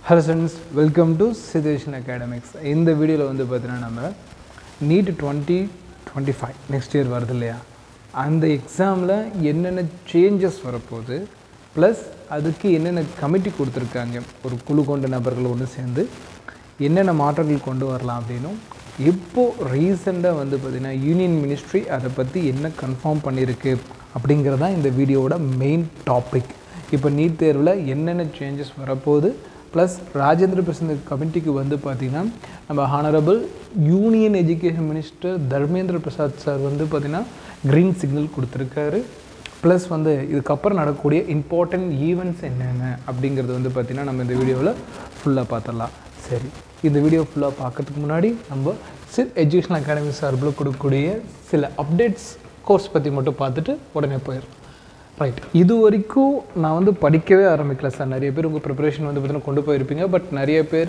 Hello students welcome to situation academics இந்த வீடியோவில் வந்து பார்த்தீங்கன்னா நம்ம NEET twenty twenty five next year வருது இல்லையா அந்த எக்ஸாமில் என்னென்ன சேஞ்சஸ் வரப்போகுது ப்ளஸ் அதுக்கு என்னென்ன கமிட்டி கொடுத்துருக்காங்க ஒரு குழு கொண்ட நபர்கள் ஒன்று சேர்ந்து என்னென்ன மாற்றங்கள் கொண்டு வரலாம் அப்படின்னும் இப்போது ரீசெண்டாக வந்து பார்த்திங்கன்னா யூனியன் மினிஸ்ட்ரி அதை பற்றி என்ன கன்ஃபார்ம் பண்ணியிருக்கு அப்படிங்கிறது தான் இந்த வீடியோவோட மெயின் டாபிக் இப்போ நீட் தேர்வில் என்னென்ன சேஞ்சஸ் வரப்போகுது ப்ளஸ் ராஜேந்திர பிரசாத் கமிட்டிக்கு வந்து பார்த்திங்கன்னா நம்ம honourable union education minister Dharmendra Prasad sir வந்து பார்த்திங்கன்னா க்ரீன் சிக்னல் கொடுத்துருக்காரு ப்ளஸ் வந்து இதுக்கப்புறம் நடக்கக்கூடிய இம்பார்ட்டன்ட் ஈவெண்ட்ஸ் என்னென்ன அப்படிங்கிறது வந்து பார்த்திங்கன்னா நம்ம இந்த வீடியோவில் ஃபுல்லாக பார்த்துடலாம் சரி இந்த வீடியோ ஃபுல்லாக பார்க்கறதுக்கு முன்னாடி நம்ம சித் எஜுகேஷன் அகாடமி சார்பில் கொடுக்கக்கூடிய சில அப்டேட்ஸ் கோர்ஸ் பற்றி மட்டும் பார்த்துட்டு உடனே போயிடும் ரைட் இது வரைக்கும் நான் வந்து படிக்கவே ஆரம்பிக்கல சார் நிறைய பேர் உங்கள் ப்ரிப்பரேஷன் வந்து பார்த்தீங்கன்னா கொண்டு போயிருப்பீங்க பட் நிறைய பேர்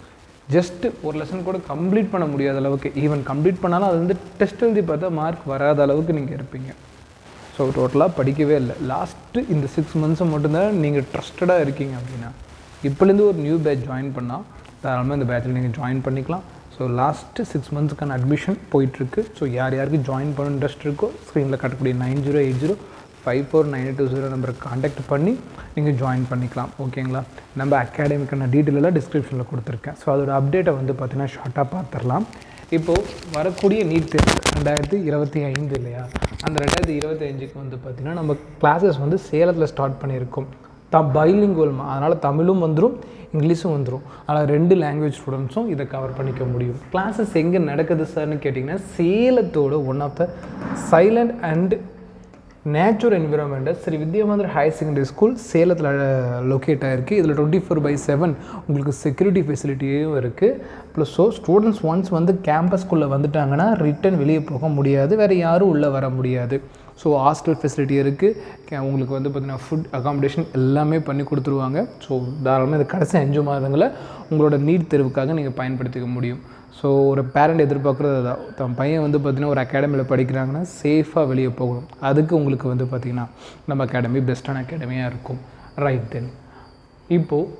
ஜஸ்ட்டு ஒரு லெசன் கூட கம்ப்ளீட் பண்ண முடியாத அளவுக்கு ஈவன் கம்ப்ளீட் பண்ணாலும் அது வந்து டெஸ்ட் எழுதி பார்த்தா மார்க் வராத அளவுக்கு நீங்கள் இருப்பீங்க ஸோ டோட்டலாக படிக்கவே இல்லை லாஸ்ட்டு இந்த சிக்ஸ் மந்த்ஸை மட்டும்தான் நீங்கள் ட்ரஸ்டடாக இருக்கீங்க அப்படின்னா இப்போலேருந்து ஒரு நியூ பேட்ச் ஜாயின் பண்ணால் தாராளமாக இந்த பேட்சில் நீங்கள் ஜாயின் பண்ணிக்கலாம் ஸோ லாஸ்ட்டு சிக்ஸ் மந்த்ஸ்க்கான அட்மிஷன் போயிட்டுருக்கு ஸோ யார் யாருக்கு ஜாயின் பண்ண இன்ட்ரெஸ்ட் இருக்கோ ஸ்க்ரீனில் காட்டக்கூடிய nine zero eight zero five four nine two zero நம்பருக்கு காண்டாக்ட் பண்ணி நீங்கள் ஜாயின் பண்ணிக்கலாம் ஓகேங்களா நம்ம அகாடமிக்கான டீட்டெயில் எல்லாம் டிஸ்கிரிப்ஷனில் கொடுத்துருக்கேன் ஸோ அதோட அப்டேட்டை வந்து பார்த்தீங்கன்னா ஷார்ட்டாக பார்த்துடலாம் இப்போது வரக்கூடிய நீட் தேர்வு ரெண்டாயிரத்தி இருபத்தி ஐந்து இல்லையா அந்த ரெண்டாயிரத்தி இருபத்தி அஞ்சுக்கு வந்து பார்த்திங்கன்னா நம்ம கிளாஸஸ் வந்து சேலத்தில் ஸ்டார்ட் பண்ணியிருக்கோம் த பைலிங்குவல் அதனால் தமிழும் வந்துடும் இங்கிலீஷும் வந்துடும் அதனால் ரெண்டு லாங்குவேஜ் ஸ்டூடெண்ட்ஸும் இதை கவர் பண்ணிக்க முடியும் கிளாஸஸ் எங்கே நடக்குது சார்னு கேட்டிங்கன்னா சேலத்தோட one of the silent and natural என்விரான்மெண்ட்டை Sri Vidyamandira higher secondary school சேலத்தில் லொக்கேட் ஆகிருக்கு இதில் டுவெண்ட்டி ஃபோர் பை செவன் உங்களுக்கு செக்யூரிட்டி ஃபெசிலிட்டியும் இருக்குது ப்ளஸ் ஸோ ஸ்டூடெண்ட்ஸ் ஒன்ஸ் வந்து கேம்பஸ்குள்ளே வந்துட்டாங்கன்னா ரிட்டன் வெளியே போக முடியாது வேறு யாரும் உள்ளே வர முடியாது ஸோ ஹாஸ்டல் ஃபெசிலிட்டி இருக்குது உங்களுக்கு வந்து பார்த்திங்கன்னா ஃபுட் அகாமடேஷன் எல்லாமே பண்ணி கொடுத்துருவாங்க ஸோ தாராளமாக இந்த கடைசி அஞ்சு மாதங்களை உங்களோட நீட் தேர்வுக்காக நீங்கள் பயன்படுத்திக்க முடியும் ஸோ ஒரு பேரண்ட் எதிர்பார்க்குறது தான் தன் பையன் வந்து பார்த்திங்கன்னா ஒரு அகாடமியில் படிக்கிறாங்கன்னா சேஃபாக வெளியே போகணும் அதுக்கு உங்களுக்கு வந்து பார்த்திங்கன்னா நம்ம அகாடமி பெஸ்ட்டான அகாடமியாக இருக்கும் ரைட் தென் இப்போது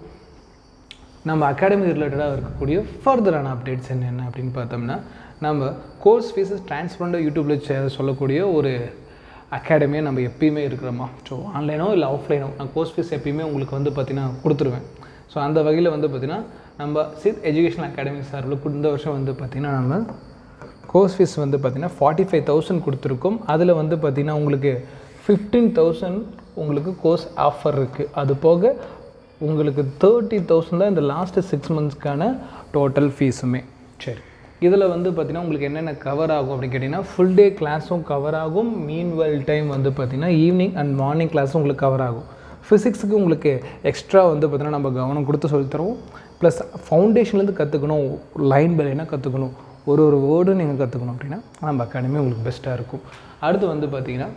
நம்ம அகாடமி ரிலேட்டடாக இருக்கக்கூடிய ஃபர்தரான அப்டேட்ஸ் என்னென்ன அப்படின்னு பார்த்தோம்னா நம்ம கோர்ஸ் ஃபீஸஸ் டிரான்ஸ்பரண்டாக யூடியூப்பில் சொல்லக்கூடிய ஒரு அகாடமியாக நம்ம எப்பயுமே இருக்கிறோமா ஸோ ஆன்லைனோ இல்லை ஆஃப்லைனோ நான் கோர்ஸ் ஃபீஸ் எப்பயுமே உங்களுக்கு வந்து பார்த்திங்கன்னா கொடுத்துருவேன் ஸோ அந்த வகையில் வந்து பார்த்திங்கன்னா நம்ம சித் எஜுகேஷன் அகாடமி சார்பில் இந்த வருஷம் வந்து பார்த்திங்கன்னா நம்ம கோர்ஸ் ஃபீஸ் வந்து பார்த்திங்கன்னா ஃபார்ட்டி ஃபைவ் தௌசண்ட் கொடுத்துருக்கோம் அதில் வந்து பார்த்திங்கன்னா உங்களுக்கு ஃபிஃப்டீன் தௌசண்ட் உங்களுக்கு கோர்ஸ் ஆஃபர் இருக்குது அது போக உங்களுக்கு தேர்ட்டி தௌசண்ட் தான் இந்த லாஸ்ட்டு சிக்ஸ் மந்த்ஸ்க்கான டோட்டல் ஃபீஸுமே சரி இதில் வந்து பார்த்திங்கன்னா உங்களுக்கு என்னென்ன கவர் ஆகும் அப்படின்னு கேட்டிங்கன்னா ஃபுல் டே கிளாஸும் கவர் ஆகும் மீன் வெல் டைம் வந்து பார்த்திங்கன்னா ஈவினிங் அண்ட் மார்னிங் கிளாஸும் உங்களுக்கு கவர் ஆகும் ஃபிசிக்ஸுக்கு உங்களுக்கு எக்ஸ்ட்ரா வந்து பார்த்திங்கன்னா நம்ம கவனம் கொடுத்து சொல்லித்தரோம் ப்ளஸ் ஃபவுண்டேஷன்லேருந்து கற்றுக்கணும் லைன் பை லைனாக கற்றுக்கணும் ஒரு ஒரு வேர்டும் நீங்கள் கற்றுக்கணும் அப்படின்னா நம்ம அகாடமி உங்களுக்கு பெஸ்ட்டாக இருக்கும் அடுத்து வந்து பார்த்திங்கன்னா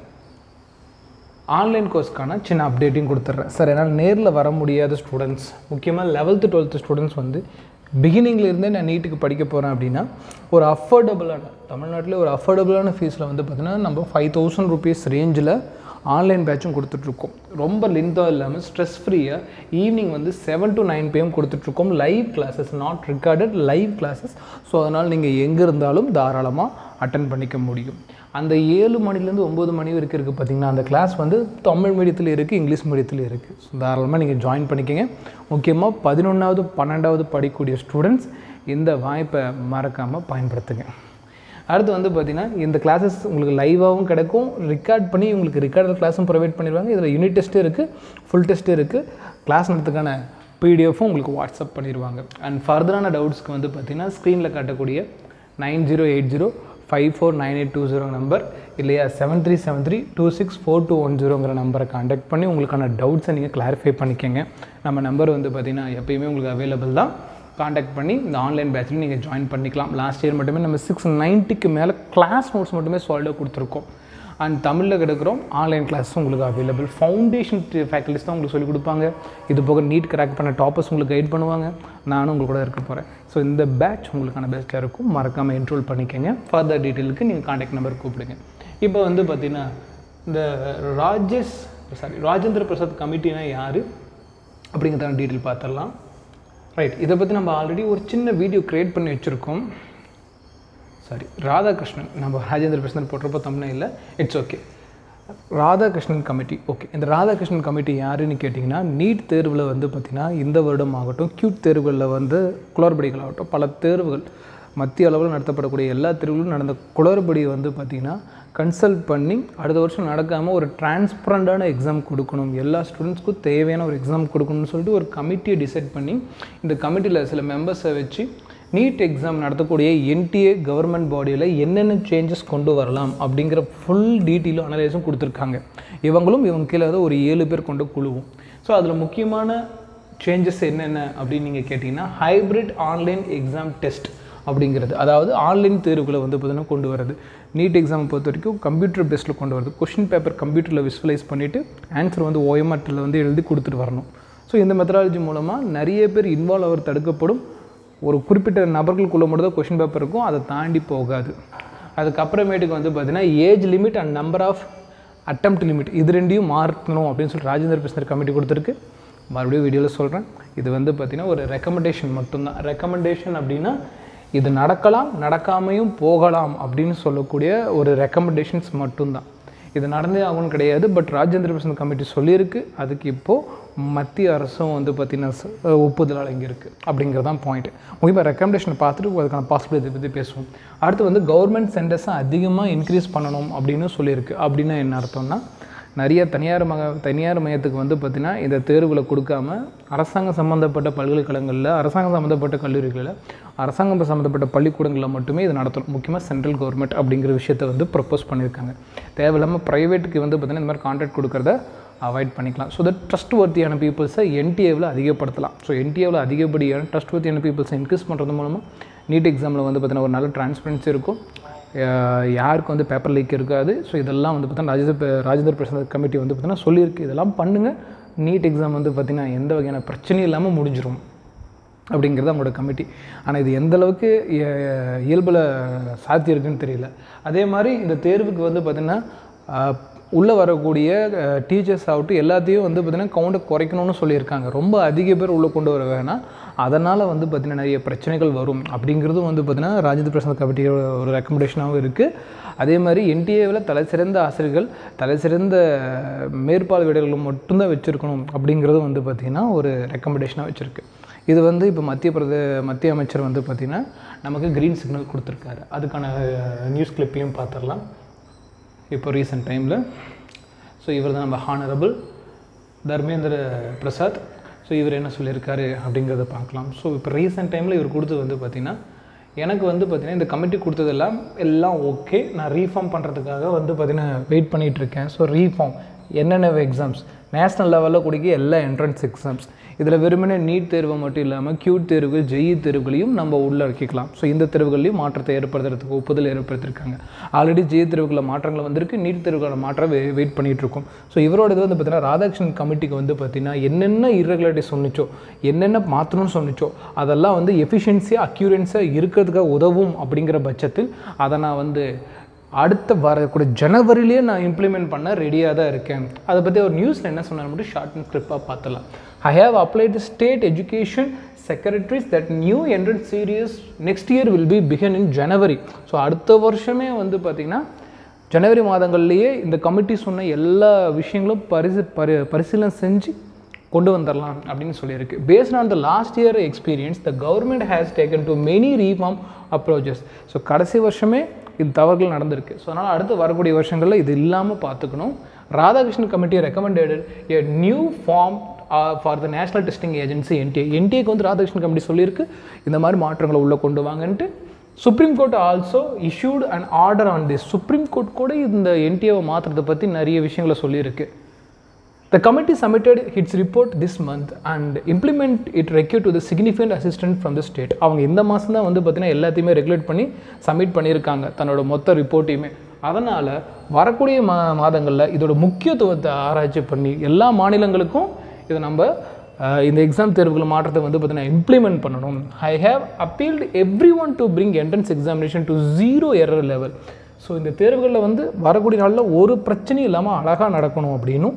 ஆன்லைன் கோர்ஸ்க்கான சின்ன அப்டேட்டையும் கொடுத்துட்றேன் சார் என்னால் நேரில் வர முடியாத ஸ்டூடெண்ட்ஸ் முக்கியமாக லெவல்த்து டுவெல்த்து ஸ்டூடெண்ட்ஸ் வந்து பிகினிங்லேருந்தே நான் நீட்டுக்கு படிக்க போகிறேன் அப்படின்னா ஒரு அஃபோர்டபுளான தமிழ்நாட்டில் ஒரு அஃபோர்டபுளான ஃபீஸில் வந்து பார்த்திங்கன்னா நம்ம ஃபைவ் தௌசண்ட் ருபீஸ் ரேஞ்சில் ஆன்லைன் பேட்சும் கொடுத்துட்ருக்கோம் ரொம்ப லென்த்தாக இல்லாமல் ஸ்ட்ரெஸ் ஃப்ரீயாக ஈவினிங் வந்து செவன் டு நைன் பிஎம் கொடுத்துட்ருக்கோம் live classes not recorded live classes so அதனால் நீங்கள் எங்கே இருந்தாலும் தாராளமாக அட்டன் பண்ணிக்க முடியும் அந்த ஏழு மணிலேருந்து ஒம்பது மணி வரைக்கும் இருக்குது பார்த்திங்கன்னா அந்த கிளாஸ் வந்து தமிழ் மீடியத்தில் இருக்குது இங்கிலீஷ் மீடியத்தில் இருக்குது ஸோ தாராளமாக நீங்கள் ஜாயின் பண்ணிக்கங்க முக்கியமாக பதினொன்றாவது பன்னெண்டாவது படிக்கக்கூடிய ஸ்டூடெண்ட்ஸ் இந்த வாய்ப்பை மறக்காமல் பயன்படுத்துங்க அடுத்து வந்து பார்த்திங்கன்னா இந்த கிளாஸஸ் உங்களுக்கு லைவாகவும் கிடைக்கும் ரெக்கார்ட் பண்ணி உங்களுக்கு ரெக்கார்டர் கிளாஸும் ப்ரொவைட் பண்ணிடுவாங்க இதில் யூனிட் டெஸ்ட்டு இருக்குது ஃபுல் டெஸ்ட்டு இருக்குது கிளாஸ் நடத்துக்கான பிடிஎஃப்பும் உங்களுக்கு வாட்ஸ்அப் பண்ணிடுவாங்க அண்ட் ஃபர்தரான டவுட்ஸ்க்கு வந்து பார்த்திங்கன்னா ஸ்க்ரீனில் காட்டக்கூடிய nine zero eight zero five four nine eight two zero number இல்லையா seven three seven three two six four two one ஜீரோங்கிற நம்பரை காண்டாக்ட் பண்ணி உங்களுக்கான டவுட்ஸை நீங்கள் கிளாரிஃபை பண்ணிக்கோங்க நம்ம நம்பர் வந்து பார்த்திங்கன்னா எப்பயுமே உங்களுக்கு அவைலபிள் தான் காண்டாக்ட் பண்ணி இந்த ஆன்லைன் பேட்சில் நீங்கள் ஜாயின் பண்ணிக்கலாம் லாஸ்ட் இயர் மட்டுமே நம்ம சிக்ஸ் நைன்ட்டிக்கு மேலே கிளாஸ் நோட்ஸ் மட்டுமே சால்டாக கொடுத்துருக்கோம் அண்ட் தமிழில் கிடக்கிறோம் ஆன்லைன் கிளாஸும் உங்களுக்கு அவைலபிள் ஃபவுண்டேஷன் ஃபேக்கல்டிஸ் தான் உங்களுக்கு சொல்லிக் கொடுப்பாங்க இது போக நீட் கிராக் பண்ண டாப்பர்ஸ் உங்களுக்கு கைட் பண்ணுவாங்க நானும் உங்களுக்கு கூட இருக்க போகிறேன் ஸோ இந்த பேட்ச் உங்களுக்கான பெஸ்ட்டாக இருக்கும் மறக்காமல் என்ரோல் பண்ணிக்கோங்க ஃபர்தர் டீட்டெயிலுக்கு நீங்கள் காண்டாக்ட் நம்பர் கூப்பிடுங்க இப்போ வந்து பார்த்திங்கன்னா இந்த ராஜேஷ் சாரி ராஜேந்திர பிரசாத் கமிட்டினா யார் அப்படிங்கிறதான டீட்டெயில் பார்த்துடலாம் ரைட் இதை பற்றி நம்ம ஆல்ரெடி ஒரு சின்ன வீடியோ க்ரியேட் பண்ணி வச்சுருக்கோம் சாரி ராதாகிருஷ்ணன் நம்ம ராஜேந்திர பிரசன் போட்டிருப்போ தமிழ் இல்லை it's okay Radhakrishnan committee okay இந்த ராதாகிருஷ்ணன் கமிட்டி யாருன்னு கேட்டிங்கன்னா நீட் தேர்வில் வந்து பார்த்திங்கன்னா இந்த வருடம் ஆகட்டும் கியூட் தேர்வுகளில் வந்து குளறுபடிகள் ஆகட்டும் பல தேர்வுகள் மத்திய அளவில் நடத்தப்படக்கூடிய எல்லா தேர்வுகளும் நடந்த குளறுபடி வந்து பார்த்திங்கன்னா கன்சல்ட் பண்ணி அடுத்த வருஷம் நடக்காமல் ஒரு டிரான்ஸ்பரண்டான எக்ஸாம் கொடுக்கணும் எல்லா ஸ்டூடெண்ட்ஸ்க்கும் தேவையான ஒரு எக்ஸாம் கொடுக்கணும்னு சொல்லிட்டு ஒரு கமிட்டியை டிசைட் பண்ணி இந்த கமிட்டியில் சில மெம்பர்ஸை வச்சு நீட் எக்ஸாம் நடத்தக்கூடிய என்டிஏ கவர்மெண்ட் பாடியில் என்னென்ன சேஞ்சஸ் கொண்டு வரலாம் அப்படிங்கிற ஃபுல் டீட்டெயிலும் அனலைஸும் கொடுத்துருக்காங்க இவங்களும் இவங்க கீழே வந்து ஒரு ஏழு பேர் கொண்ட குழுவும் ஸோ அதில் முக்கியமான சேஞ்சஸ் என்னென்ன அப்படின்னு நீங்கள் கேட்டிங்கன்னா ஹைப்ரிட் ஆன்லைன் எக்ஸாம் டெஸ்ட் அப்படிங்கிறது அதாவது ஆன்லைன் தேர்வுகளை வந்து பார்த்தீங்கன்னா கொண்டு வரது நீட் எக்ஸாம் பொறுத்த வரைக்கும் கம்ப்யூட்டர் பேஸில் கொண்டு வரது கொஷின் பேப்பர் கம்ப்யூட்டரில் விஸ்வலைஸ் பண்ணிவிட்டு ஆன்சர் வந்து ஓஎம்ஆர்டில் வந்து எழுதி கொடுத்துட்டு வரணும் ஸோ இந்த மெத்தடாலஜி மூலமாக நிறைய பேர் இன்வால்வ் ஆகிறது தடுக்கப்படும் ஒரு குறிப்பிட்ட நபர்களுக்குள்ள மட்டும் தான் கொஷின் பேப்பர் இருக்கும் அதை தாண்டி போகாது அதுக்கப்புறமேட்டுக்கு வந்து பார்த்தீங்கன்னா age limit and number of attempt limit இது ரெண்டையும் மாற்றணும் அப்படின்னு சொல்லி ராஜேந்திர பிரசனர் கமிட்டி கொடுத்துருக்கு மறுபடியும் வீடியோவில் சொல்கிறேன் இது வந்து பார்த்திங்கன்னா ஒரு ரெக்கமெண்டேஷன் மட்டும்தான் ரெக்கமெண்டேஷன் அப்படின்னா இது நடக்கலாம் நடக்காமையும் போகலாம் அப்படின்னு சொல்லக்கூடிய ஒரு ரெக்கமெண்டேஷன்ஸ் மட்டும்தான் இது நடந்தே ஆகணும்னு கிடையாது பட் ராஜேந்திர பிரசன் கமிட்டி சொல்லியிருக்கு அதுக்கு இப்போது மத்திய அரசும் வந்து பார்த்திங்கன்னா ஒப்புதல் வழங்கியிருக்கு அப்படிங்கிறது தான் பாயிண்ட் முக்கியமாக ரெக்கமெண்டேஷன் பார்த்துட்டு அதுக்கான பாசிபிலிட்டி பற்றி பேசுவோம் அடுத்து வந்து கவர்மெண்ட் சென்டர்ஸை அதிகமாக இன்க்ரீஸ் பண்ணணும் அப்படின்னு சொல்லியிருக்கு அப்படின்னா என்ன அர்த்தம்னா நிறைய தனியார் மக தனியார் மையத்துக்கு வந்து பார்த்திங்கன்னா இந்த தேர்வுகளை கொடுக்காம அரசாங்கம் சம்மந்தப்பட்ட பல்கலைக்கழகங்களில் அரசாங்கம் சம்மந்தப்பட்ட கல்லூரிகளில் அரசாங்கம் சம்மந்தப்பட்ட பள்ளிக்கூடங்களில் மட்டுமே இது நடத்தணும் முக்கியமாக சென்ட்ரல் கவர்மெண்ட் அப்படிங்கிற விஷயத்தை வந்து ப்ரப்போஸ் பண்ணியிருக்காங்க தேவையில்லாமல் ப்ரைவேட்டுக்கு வந்து பார்த்திங்கன்னா இந்த மாதிரி கான்ட்ராக்ட் கொடுக்குறத அவாய்ட் பண்ணிக்கலாம் ஸோ தட் ட்ரஸ்ட் ஒர்த்தியான பீப்புள்ஸை என்டிஏவில் அதிகப்படுத்தலாம் ஸோ என்டிஏவில் அதிகப்படியான ட்ரஸ்ட் ஒர்த்தியான பீப்புள்ஸை இன்க்ரீஸ் பண்ணுறது மூலமாக நீட் எக்ஸாமில் வந்து பார்த்திங்கன்னா ஒரு நல்ல டிரான்ஸ்பரன்சி இருக்கும் யாருக்கு வந்து பேப்பர் லீக் இருக்காது ஸோ இதெல்லாம் வந்து பார்த்தீங்கன்னா ராஜேந்திர ராஜேந்திர பிரசாத் கமிட்டி வந்து பார்த்திங்கன்னா சொல்லியிருக்கு இதெல்லாம் பண்ணுங்கள் நீட் எக்ஸாம் வந்து பார்த்திங்கன்னா எந்த வகையான பிரச்சனையும் இல்லாமல் முடிஞ்சிடும் அப்படிங்கிறது அவங்களோட கமிட்டி ஆனால் இது எந்த அளவுக்கு இயல்பில் சாத்தியம் இருக்குன்னு தெரியல அதே மாதிரி இந்த தேர்வுக்கு வந்து பார்த்திங்கன்னா உள்ளே வரக்கூடிய டீச்சர்ஸ் ஆகட்டும் எல்லாத்தையும் வந்து பார்த்திங்கன்னா கவுண்டை குறைக்கணும்னு சொல்லியிருக்காங்க ரொம்ப அதிக பேர் உள்ளே கொண்டு வர வேணாம் அதனால் வந்து பார்த்திங்கன்னா நிறைய பிரச்சனைகள் வரும் அப்படிங்கிறதும் வந்து பார்த்திங்கன்னா ராஜேந்திர பிரசாத் கமிட்டியோட ஒரு ரெக்கமெண்டேஷனாகவும் இருக்குது அதே மாதிரி என்டிஏவில் தலை சிறந்த ஆசிரியர்கள் தலை சிறந்த மேற்பார்வையாளர்கள் மட்டும்தான் வச்சுருக்கணும் அப்படிங்கிறதும் வந்து பார்த்திங்கன்னா ஒரு ரெக்கமெண்டேஷனாக வச்சுருக்கு இது வந்து இப்போ மத்திய பிரதே மத்திய அமைச்சர் வந்து பார்த்திங்கன்னா நமக்கு க்ரீன் சிக்னல் கொடுத்துருக்காரு அதுக்கான நியூஸ் கிளிப்பையும் பார்த்துடலாம் இப்போ ரீசெண்ட் டைமில் ஸோ இவர் தான் நம்ம ஹானரபிள் தர்மேந்திர பிரசாத் ஸோ இவர் என்ன சொல்லியிருக்காரு அப்படிங்கிறத பார்க்கலாம் ஸோ இப்போ ரீசெண்ட் டைமில் இவர் கொடுத்தது வந்து பார்த்திங்கன்னா எனக்கு வந்து பார்த்திங்கன்னா இந்த கமிட்டி கொடுத்ததெல்லாம் எல்லாம் ஓகே நான் ரீஃபார்ம் பண்ணுறதுக்காக வந்து பார்த்திங்கன்னா வெயிட் பண்ணிகிட்ருக்கேன் ஸோ ரீஃபார்ம் என்னென்ன எக்ஸாம்ஸ் நேஷ்னல் லெவலில் கொடுக்க எல்லா என்ட்ரன்ஸ் எக்ஸாம்ஸ் இதில் வெறுமனே நீட் தேர்வு மட்டும் இல்லாமல் கியூட் தேர்வு ஜெயி தேர்வுகளையும் நம்ம உள்ளடக்கிக்கலாம் ஸோ இந்த தேர்வுகளையும் மாற்றத்தை ஏற்படுத்துறதுக்கு ஒப்புதல் ஏற்படுத்தியிருக்காங்க ஆல்ரெடி ஜெயி தேர்வுகளில் மாற்றங்கள் வந்திருக்கு நீட் தேர்வுகளோட மாற்றம் வெயிட் பண்ணிகிட்டு இருக்கோம் ஸோ இவரோட இது வந்து பார்த்தீங்கன்னா ராதாகிருஷ்ணன் கமிட்டிக்கு வந்து பார்த்திங்கன்னா என்னென்ன இர்ரெகுலாரிட்டி சொன்னிச்சோ என்னென்ன மாற்றணும்னு சொன்னிச்சோ அதெல்லாம் வந்து எஃபிஷியன்சியாக அக்யூரன்ஸாக இருக்கிறதுக்காக உதவும் அப்படிங்கிற பட்சத்தில் அதை நான் வந்து அடுத்த வரக்கூடிய ஜனவரிலேயே நான் இம்ப்ளிமெண்ட் பண்ண ரெடியாக தான் இருக்கேன் அதை பற்றி ஒரு நியூஸில் என்ன சொன்னார் மட்டும் ஷார்ட் அண்ட் ஸ்கிரிப்பாக பார்த்துலாம் I have applied the state education secretaries that new entrance series next year will be begin in January. So அடுத்த வருஷமே வந்து பார்த்திங்கன்னா ஜனவரி மாதங்கள்லேயே இந்த கமிட்டி சொன்ன எல்லா விஷயங்களும் பரிசு பரி பரிசீலனை செஞ்சு கொண்டு வந்துடலாம் அப்படின்னு சொல்லியிருக்கு based on the last year experience the government has taken too many reform approaches so கடைசி வருஷமே இது தவறுகள் நடந்திருக்கு ஸோ அதனால் அடுத்து வரக்கூடிய வருஷங்களில் இது இல்லாமல் பார்த்துக்கணும் Radhakrishnan committee recommended a new form for the national testing agency NTA என்டிஏக்கு வந்து ராதாகிருஷ்ணன் கமிட்டி சொல்லியிருக்கு இந்த மாதிரி மாற்றங்களை உள்ளே கொண்டு வாங்கன்ட்டு Supreme Court also issued and order on this Supreme Court கூட இந்த என்டிஏவை மாற்றுறதை பற்றி நிறைய விஷயங்களை சொல்லியிருக்கு The committee submitted its report this month and implement it required to the significant assistance from the state. அவங்க இந்த மாதம் தான் வந்து பார்த்தீங்கன்னா எல்லாத்தையுமே ரெகுலேட் பண்ணி சப்மிட் பண்ணியிருக்காங்க தன்னோட மொத்த ரிப்போர்ட்டையுமே அதனால் வரக்கூடிய மா மாதங்களில் இதோட முக்கியத்துவத்தை ஆராய்ச்சி பண்ணி எல்லா மாநிலங்களுக்கும் இதை நம்ம இந்த எக்ஸாம் தேர்வுகள் மாற்றத்தை வந்து பார்த்தீங்கன்னா இம்ப்ளிமெண்ட் பண்ணணும் I have appealed every one to bring entrance examination to zero error level so இந்த தேர்வுகளில் வந்து வரக்கூடிய நாளில் ஒரு பிரச்சனையும் இல்லாமல் அழகாக நடக்கணும் அப்படின்னும்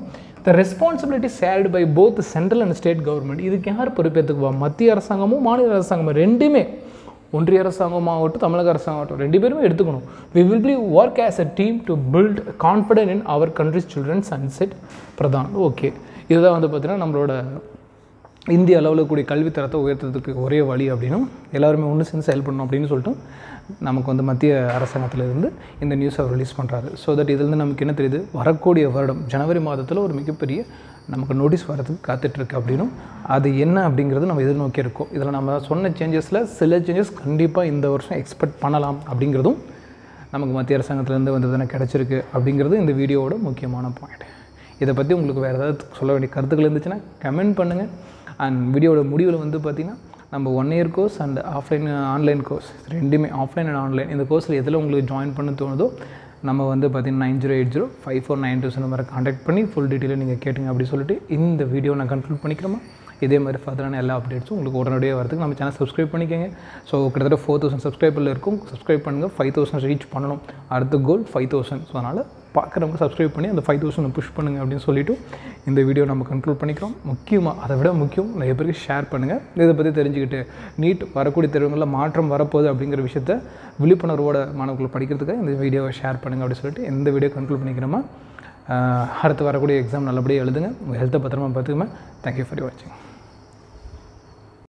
the responsibility shared by both central and state government இதுக்கு யார் பொறுப்பேற்றுக்குவா மத்திய அரசாங்கமும் மாநில அரசாங்கமும் ரெண்டுமே ஒன்றிய அரசாங்கமாகட்டும் தமிழக அரசாங்கமாகட்டும் ரெண்டு பேருமே எடுத்துக்கணும் we will be work as a team to build confident in our country's children's and set Pradhan okay இதுதான் வந்து பார்த்திங்கன்னா நம்மளோட இந்திய அளவில் கூடிய கல்வித்தரத்தை உயர்த்துறதுக்கு ஒரே வழி அப்படின்னும் எல்லாருமே ஒன்று சேர்ந்து செயல்படணும் அப்படின்னு சொல்லிட்டு நமக்கு வந்து மத்திய அரசாங்கத்திலிருந்து இந்த நியூஸை ரிலீஸ் பண்ணுறாரு ஸோ தட் இதுலேருந்து நமக்கு என்ன தெரியுது வரக்கூடிய வருடம் ஜனவரி மாதத்தில் ஒரு மிகப்பெரிய நமக்கு நோட்டீஸ் வரதுக்கு காத்துட்ருக்கு அப்படின்னும் அது என்ன அப்படிங்கிறது நம்ம எதிர்நோக்கி இருக்கோம் இதில் நம்ம சொன்ன சேஞ்சஸில் சில சேஞ்சஸ் கண்டிப்பாக இந்த வருஷம் எக்ஸ்பெக்ட் பண்ணலாம் அப்படிங்கிறதும் நமக்கு மத்திய அரசாங்கத்திலேருந்து வந்து தானே கிடச்சிருக்கு அப்படிங்கிறது இந்த வீடியோவோட முக்கியமான பாயிண்ட் இதை பற்றி உங்களுக்கு வேறு ஏதாவது சொல்ல வேண்டிய கருத்துக்கள் இருந்துச்சுன்னா கமெண்ட் பண்ணுங்கள் அண்ட் வீடியோட முடிவில் வந்து பார்த்திங்கன்னா நம்ம one year course and offline online course ரெண்டுமே ஆஃப்லைன் அண்ட் ஆன்லைன் இந்த கோர்ஸில் எதில் உங்களுக்கு ஜாயின் பண்ண தோணுதோ நம்ம வந்து பார்த்தீங்கன்னா nine zero eight zero five four nine two நம்பரை காண்டாக்ட் பண்ணி ஃபுல் டீட்டெயிலாக நீங்கள் கேட்டுங்க அப்படி சொல்லிட்டு இந்த வீடியோ நான் கன்க்ளூட் பண்ணிக்கிறோமா இதே மாதிரி ஃபர்தரான எல்லா அப்டேட்ஸும் உங்களுக்கு உடனடியாக வரதுக்கு நம்ம சேனல் சப்ஸ்கிரைப் பண்ணிக்கோங்க ஸோ கிட்டத்தட்ட ஃபோர் தௌசண்ட் சப்ஸ்கிரைபில் இருக்கும் சப்ஸ்கிரைப் பண்ணுங்கள் ஃபைவ் தௌசண்ட் ரீச் பண்ணணும் அடுத்த கோல் ஃபைவ் தௌசண்ட் ஸோ அதனால் பார்க்குறவங்க சப்ஸ்கிரைப் பண்ணி அந்த ஃபைவ் தௌசண்ட் புஷ் பண்ணுங்கள் அப்படின்னு சொல்லிவிட்டு இந்த வீடியோ நம்ம கன்க்ளூட் பண்ணிக்கிறோம் முக்கியமாக அதை விட முக்கியம் நிறைய பேருக்கு ஷேர் பண்ணுங்கள் இதை பற்றி தெரிஞ்சுக்கிட்டு நீட் வரக்கூடிய தேர்வுகளில் மாற்றம் வரப்போகுது அப்படிங்கிற விஷயத்த விழிப்புணர்வோட மாணவர்கள் படிக்கிறதுக்காக இந்த வீடியோவை ஷேர் பண்ணுங்கள் அப்படின்னு சொல்லிட்டு இந்த வீடியோ கன்க்ளூட் பண்ணிக்கிறோமா அடுத்து வரக்கூடிய எக்ஸாம் நல்லபடியாக எழுதுங்க உங்கள் ஹெல்த்தை பத்திரமா பார்த்துக்கோங்க தேங்க்யூ ஃபார் வாட்சிங்